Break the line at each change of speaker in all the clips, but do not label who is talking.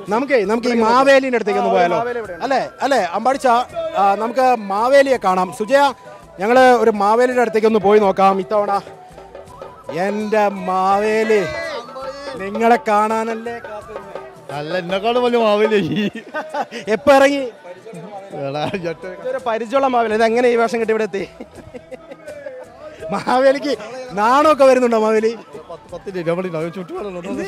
നമുക്ക് നമുക്ക് ഈ മാവേലിന്റെ അടുത്തേക്ക് ഒന്ന് പോയാലോ അല്ലേ അല്ലേ അമ്പാടിച്ച ആ, നമുക്ക് മാവേലിയെ കാണാം സുജയ ഞങ്ങള് ഒരു മാവേലിയുടെ അടുത്തേക്ക് ഒന്ന് പോയി നോക്കാം ഇത്തവണ എന്റെ മാവേലി നിങ്ങളെ കാണാനല്ലേ കാത്തിരുന്നെ.
അല്ല എന്നെക്കാളും വലിയ മാവില്ലേ
എപ്പോ ഇറങ്ങി
ഇതൊരു പരിചയമുള്ള മാവില്ല ഇത് എങ്ങനെ ഈ വേഷം കിട്ടി ഇവിടെ എത്തി
മാവേലിക്ക് നാണമൊക്കെ വരുന്നുണ്ടോ മാവേലി
പത്ത് രൂപ ചുറ്റുപാടുള്ള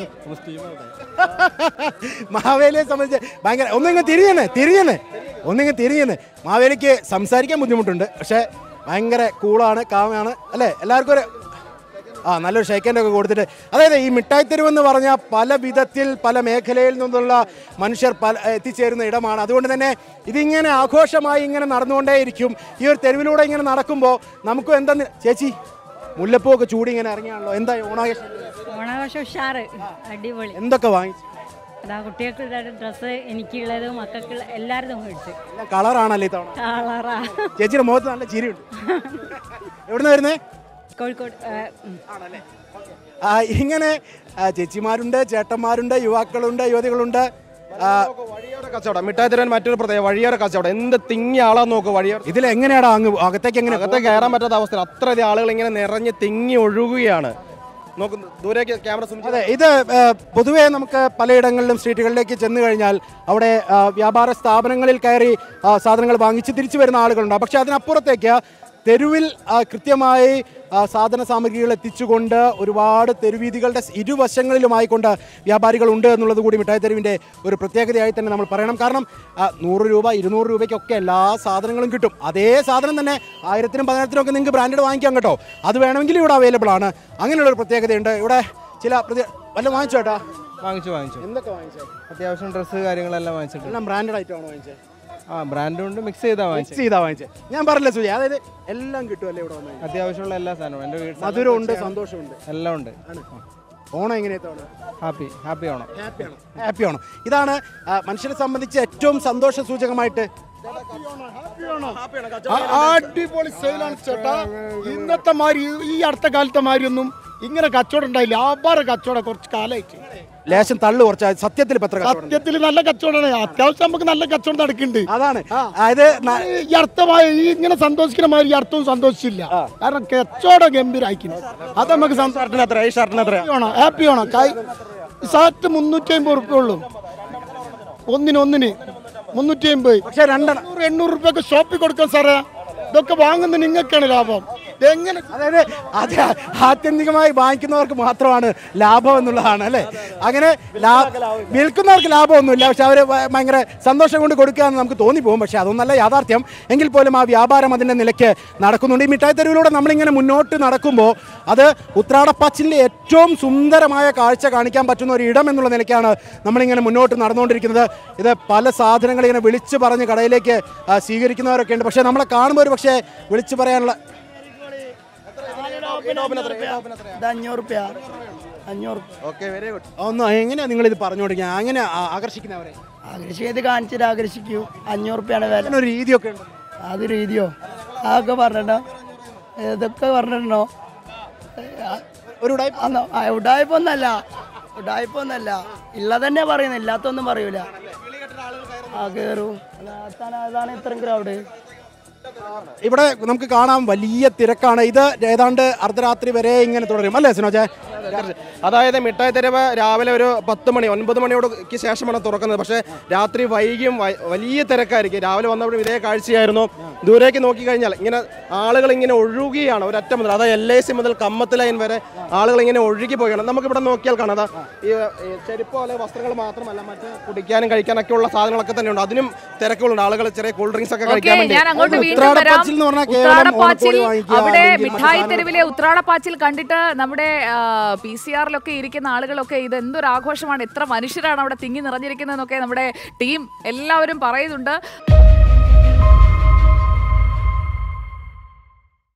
മാവേലിയെ സംബന്ധിച്ച് ഭയങ്കര ഒന്നിങ്ങ് തിരിഞ്ഞെന്നെ തിരിഞ്ഞെന്നെ ഒന്നിങ്ങ് തിരിഞ്ഞെന്നെ മാവേലിക്ക് സംസാരിക്കാൻ ബുദ്ധിമുട്ടുണ്ട് പക്ഷെ ഭയങ്കര കൂളാണ് കാമാണ് അല്ലേ എല്ലാവർക്കും ഒരു ആ നല്ലൊരു ഷേക്കൻ്റെ ഒക്കെ കൊടുത്തിട്ട് അതായത് ഈ മിഠായി തെരുവ് എന്ന് പറഞ്ഞാൽ പല വിധത്തിൽ പല മേഖലയിൽ നിന്നുള്ള മനുഷ്യർ പല എത്തിച്ചേരുന്ന ഇടമാണ് അതുകൊണ്ട് തന്നെ ഇതിങ്ങനെ ആഘോഷമായി ഇങ്ങനെ നടന്നുകൊണ്ടേയിരിക്കും ഈ ഒരു തെരുവിലൂടെ ഇങ്ങനെ നടക്കുമ്പോൾ നമുക്കും എന്താ ചേച്ചി മുല്ലപ്പൂ ഒക്കെ ചൂടി ഇങ്ങനെ ഇറങ്ങിയാണല്ലോ എന്താ ഓണാഘോഷം
ഓണാഘോഷം ഉഷാറ് അടിപൊളി
എന്തൊക്കെ വാങ്ങിച്ചു
അതാ കുട്ടികൾക്ക് ഡ്രസ്സ് എനിക്കുള്ളത് മക്കൾക്ക് എല്ലാവരും മേടിച്ച്
നല്ല കളറാണല്ലേ ഇത്തവണ
കളറാ
ചേച്ചിയുടെ മുഖത്ത് നല്ല ചിരിയുണ്ട് എവിടുന്ന് വരുന്നേ
കോഴിക്കോട് ആ, ഉം.
ആ, ഇങ്ങനെ ആ, ചേച്ചിമാരുണ്ട് ചേട്ടന്മാരുണ്ട് യുവാക്കളുണ്ട് യുവതികളുണ്ട് ആ,
വഴിയോര കച്ചവടം മിഠായി തരാൻ മറ്റൊരു പ്രത്യേക വഴിയോര കച്ചവടം എന്ത് തിങ്ങിയ ആളാന്ന് നോക്ക് വഴിയോര
ഇതിൽ എങ്ങനെയാടാ അങ്ങ് അകത്തേക്ക് എങ്ങനെ
അകത്ത് കയറാൻ പറ്റാത്ത അവസ്ഥ അത്രയധികം ആളുകൾ ഇങ്ങനെ നിറഞ്ഞ് തിങ്ങി ഒഴുകുകയാണ് നോക്ക് ദൂരേക്ക് ക്യാമറ
അതെ ഇത് ആ, പൊതുവേ നമുക്ക് പലയിടങ്ങളിലും സ്ട്രീറ്റുകളിലേക്ക് ചെന്ന് കഴിഞ്ഞാൽ അവിടെ ആ, വ്യാപാര സ്ഥാപനങ്ങളിൽ കയറി ആ, സാധനങ്ങൾ വാങ്ങിച്ച് തിരിച്ചു വരുന്ന ആളുകളുണ്ട് പക്ഷെ അതിനപ്പുറത്തേക്ക് തെരുവിൽ ആ, കൃത്യമായി ആ, സാധന സാമഗ്രികൾ എത്തിച്ചുകൊണ്ട് ഒരുപാട് തെരുവീതികളുടെ ഇരുവശങ്ങളിലുമായിക്കൊണ്ട് വ്യാപാരികളുണ്ട് എന്നുള്ളത് കൂടി മിഠായി തെരുവിൻ്റെ ഒരു പ്രത്യേകതയായി തന്നെ നമ്മൾ പറയണം കാരണം ആ, നൂറ് രൂപ ഇരുന്നൂറ് രൂപയ്ക്കൊക്കെ എല്ലാ സാധനങ്ങളും കിട്ടും അതേ സാധനം തന്നെ ആയിരത്തിനും പതിനായിരത്തിനും ഒക്കെ നിങ്ങൾക്ക് ബ്രാൻഡഡ് വാങ്ങിക്കാം കേട്ടോ അത് വേണമെങ്കിൽ ഇവിടെ അവൈലബിൾ ആണ് അങ്ങനെയുള്ള ഒരു പ്രത്യേകതയുണ്ട് ഇവിടെ ചില പ്രത്യേക വല്ല വാങ്ങിച്ചോ ചേട്ടാ
വാങ്ങിച്ചു വാങ്ങിച്ചു
എന്തൊക്കെ വാങ്ങിച്ചത്
അത്യാവശ്യം ഡ്രസ്സ് കാര്യങ്ങളെല്ലാം വാങ്ങിച്ചിട്ടുണ്ട്
എല്ലാം ബ്രാൻഡഡ് ആയിട്ടാണ് വാങ്ങിച്ചത്
ആ ബ്രാൻഡും ഉണ്ട് മിക്സ് ചെയ്താ
മിക്സ്
വാങ്ങിച്ചത്
ചെയ്താ വാങ്ങിച്ചത് ഞാൻ പറഞ്ഞില്ല സുജി അതായത് എല്ലാം കിട്ടുമല്ലേ ഇവിടെ വന്നു കഴിഞ്ഞാൽ?
അത്യാവശ്യമുള്ള എല്ലാ സാധനവും എൻ്റെ വീട്ടിൽ
മധുരമുണ്ട് സന്തോഷമുണ്ട്
എല്ലാം ഉണ്ട്
ഓണം എങ്ങനെയാ തവണ
ഹാപ്പി ഹാപ്പി ആവണം
ഹാപ്പിയാണ് ഹാപ്പിയാണ് ഇതാണ് ആ, മനുഷ്യനെ സംബന്ധിച്ച് ഏറ്റവും സന്തോഷ സൂചകമായിട്ട്
അടിപൊളി സെയിലാണ് ചേട്ടാ ഇന്നത്തെ മാതിരി ഈ അടുത്ത കാലത്തെ മാതിരിയൊന്നും ഇങ്ങനെ കച്ചവടം ഉണ്ടായില്ല ആഭാര കച്ചവടം കുറച്ച് കാലമായിട്ട്
ലേശം തള്ളു കുറച്ച് സത്യത്തിൽ പത്ര കച്ചവടം ഉണ്ട്.
സത്യത്തിൽ നല്ല കച്ചവടമാണ് അത്യാവശ്യം നമുക്ക് നല്ല കച്ചവടം നടക്കുന്നുണ്ട്
അതാണ് അതായത് ന-
ഈ അർത്ഥമായ ഈ ഇങ്ങനെ സന്തോഷിക്കുന്ന മാതിരി ഈ അർത്ഥവും സന്തോഷിച്ചില്ല കാരണം കച്ചവടം ഗംഭീരായിക്കുന്നു അത് നമുക്ക്
ഷർട്ടിന് എത്ര ഈ ഷർട്ടിന് എത്ര
ആണോ ഹാപ്പി ആണോ കൈ ഷർട്ട് മുന്നൂറ്റി അമ്പത് റുപ്യ ഉള്ളൂ ഒന്നിന് ഒന്നിന് മുന്നൂറ്റി അമ്പത്
പക്ഷെ രണ്ടെണ്ണം
എണ്ണൂറ് എണ്ണൂറ് റുപ്യൊക്കെ ഷോപ്പിൽ കൊടുക്കാം സാറേ ഇതൊക്കെ വാങ്ങുന്ന നിങ്ങൾക്കാണ് ലാഭം എങ്ങനെ
അതായത് അത് ആത്യന്തികമായി വാങ്ങിക്കുന്നവർക്ക് മാത്രമാണ് ലാഭം എന്നുള്ളതാണ് അല്ലേ അങ്ങനെ ലാ- വിൽക്കുന്നവർക്ക് ലാഭമൊന്നുമില്ല പക്ഷെ അവർ ഭയങ്കര സന്തോഷം കൊണ്ട് കൊടുക്കുക എന്ന് നമുക്ക് തോന്നിപ്പോകും പക്ഷെ അതൊന്നല്ല യാഥാർത്ഥ്യം എങ്കിൽ പോലും ആ വ്യാപാരം അതിൻ്റെ നിലയ്ക്ക് നടക്കുന്നുണ്ട് ഈ മിഠായി തെരുവിലൂടെ നമ്മളിങ്ങനെ മുന്നോട്ട് നടക്കുമ്പോൾ അത് ഉത്രാടപ്പാച്ചിലിൻ്റെ ഏറ്റവും സുന്ദരമായ കാഴ്ച കാണിക്കാൻ പറ്റുന്ന ഒരു ഇടം എന്നുള്ള നിലയ്ക്കാണ് നമ്മളിങ്ങനെ മുന്നോട്ട് നടന്നുകൊണ്ടിരിക്കുന്നത് ഇത് പല സാധനങ്ങൾ ഇങ്ങനെ വിളിച്ചു പറഞ്ഞ് കടയിലേക്ക് ആ, സ്വീകരിക്കുന്നവരൊക്കെ ഉണ്ട് പക്ഷേ നമ്മളെ കാണുമ്പോൾ ഒരു പക്ഷേ വിളിച്ചു പറയാനുള്ള
ഇത് അഞ്ഞൂറ് റുപ്യ അഞ്ഞൂറ്
ഓക്കെ വെരി ഗുഡ്
ഒന്ന് എങ്ങനെയാ നിങ്ങൾ ഇത് പറഞ്ഞുകൊണ്ടിരിക്കുക അങ്ങനെ ആ- ആകർഷിക്കുന്നവരെ
ആകർഷിക്കത് കാണിച്ചിട്ട് ആകർഷിക്കൂ അഞ്ഞൂറ് റുപ്യാണ് വില
അങ്ങനെ ഒരു രീതിയൊക്കെ ഉണ്ട്
അത് രീതിയോ അതൊക്കെ പറഞ്ഞിട്ടോ ഇതൊക്കെ പറഞ്ഞിട്ടുണ്ടോ
ഒരു ഉടായ്പ
അന്നോ ആ, ഉഡായിപ്പൊന്നല്ല ഉഡായിപ്പൊന്നല്ല ഇല്ല തന്നെ പറയുന്നത് ഇല്ലാത്തൊന്നും പറയൂല ആ കേറും അതാണ് അതാണ് ഇത്രയും ക്രൗഡ്
ഇവിടെ നമുക്ക് കാണാം വലിയ തിരക്കാണ് ഇത് ഏതാണ്ട് അർദ്ധരാത്രി വരെ ഇങ്ങനെ തുടരും അല്ലേ സിനോജെ
അതായത് മിഠായി തെരുവ് രാവിലെ ഒരു പത്ത് മണി ഒൻപത് മണിയോടൊക്കെ ശേഷമാണ് തുറക്കുന്നത് പക്ഷേ രാത്രി വൈകിയും വ- വലിയ തിരക്കായിരിക്കും രാവിലെ വന്നപ്പോഴും ഇതേ കാഴ്ചയായിരുന്നു ദൂരേക്ക് നോക്കി കഴിഞ്ഞാൽ ഇങ്ങനെ ആളുകൾ ഇങ്ങനെ ഒഴുകുകയാണ് ഒരറ്റം മുതൽ അതായത് എൽ ഐ സി മുതൽ കമ്മത്ത് ലൈൻ വരെ ആളുകൾ ഇങ്ങനെ ഒഴുകി പോവുകയാണ് നമുക്ക് ഇവിടെ നോക്കിയാൽ കാണാം അതാ ഈ ഈ ചെരുപ്പോ അല്ലെങ്കിൽ വസ്ത്രങ്ങൾ മാത്രമല്ല മറ്റ് കുടിക്കാനും കഴിക്കാനൊക്കെ ഉള്ള സാധനങ്ങളൊക്കെ തന്നെയുണ്ട് അതിനും തിരക്കുകളുണ്ട് ആളുകൾ ചെറിയ കൂൾ ഡ്രിങ്ക്സ് ഒക്കെ
ഓക്കെ
കഴിക്കാൻ വേണ്ടി
ഞാൻ അങ്ങോട്ട് വീണ്ടും വരാം
ഉത്രാടപ്പാച്ചിൽ എന്ന് പറഞ്ഞാൽ കേവലം
ഉത്രാടപ്പാച്ചിൽ
ഓണക്കോടി വാങ്ങിക്കുക,
അവിടെ
അല്ലെങ്കിൽ മറ്റു
മിഠായി
സാധനങ്ങൾ-
തെരുവിലെ ഉത്രാടപ്പാച്ചിൽ കണ്ടിട്ട് നമ്മുടെ പി സി ആറിലൊക്കെ ഇരിക്കുന്ന ആളുകളൊക്കെ ഇത് എന്തൊരു ആഘോഷമാണ് എത്ര മനുഷ്യരാണ് അവിടെ തിങ്ങി നിറഞ്ഞിരിക്കുന്നതെന്നൊക്കെ നമ്മുടെ ടീം എല്ലാവരും പറയുന്നുണ്ട്